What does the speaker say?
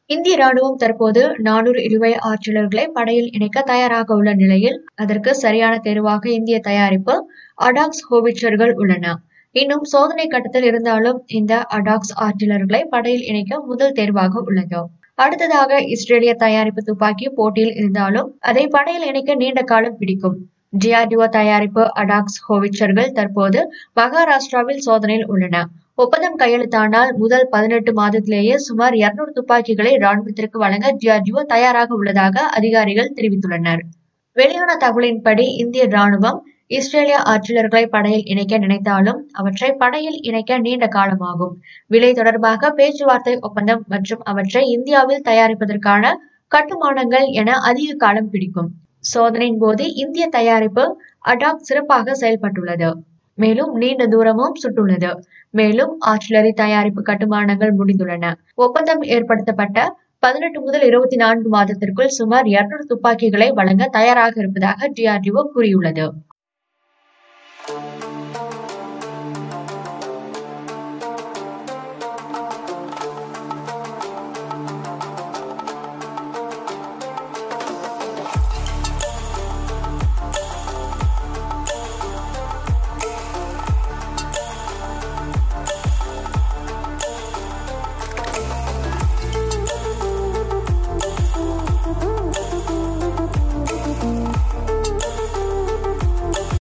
இந்திய ராணுவம் தற்போது நானூறு இழுவை ஆற்றலர்களை படையில் இணைக்க தயாராக உள்ள நிலையில் அதற்கு சரியான தேர்வாக இந்திய தயாரிப்பு அடாக்ஸ் ஹோவிச்சர்கள் உள்ளன இன்னும் சோதனை கட்டத்தில் இருந்தாலும் இந்த அடாக்ஸ் ஆற்றலர்களை படையில் இணைக்க முதல் தேர்வாக உள்ளது அடுத்ததாக இஸ்ரேலிய தயாரிப்பு துப்பாக்கி போட்டியில் இருந்தாலும் அதை படையில் இணைக்க நீண்ட காலம் பிடிக்கும் டிஆர்டிஓ தயாரிப்பு அடாக்ஸ் ஹோவிச்சர்கள் தற்போது மகாராஷ்டிராவில் சோதனையில் உள்ளன ஒப்பந்தம் கையெழுத்தானால் முதல் பதினெட்டு மாதத்திலேயே சுமார் இருநூறு துப்பாக்கிகளை ராணுவத்திற்கு வழங்க டிஆர்டிஓ தயாராக உள்ளதாக அதிகாரிகள் தெரிவித்துள்ளனர் வெளியான தகவலின்படி இந்திய ராணுவம் இஸ்ரேலிய ஆற்றலர்களை படையில் இணைக்க நினைத்தாலும் அவற்றை படையில் இணைக்க நீண்ட காலமாகும் விலை தொடர்பாக பேச்சுவார்த்தை ஒப்பந்தம் மற்றும் அவற்றை இந்தியாவில் தயாரிப்பதற்கான கட்டுமானங்கள் என அதிக காலம் பிடிக்கும் சோதனையின் போது இந்திய தயாரிப்பு அடாக் சிறப்பாக செயல்பட்டுள்ளது மேலும் நீண்ட தூரமும் சுட்டுள்ளது மேலும் ஆர்டிலரி தயாரிப்பு கட்டுமானங்கள் முடிந்துள்ளன ஒப்பந்தம் ஏற்படுத்தப்பட்ட பதினெட்டு முதல் இருபத்தி நான்கு மாதத்திற்குள் சுமார் இருநூறு துப்பாக்கிகளை வழங்க தயாராக இருப்பதாக டிஆர்டிஓ கூறியுள்ளது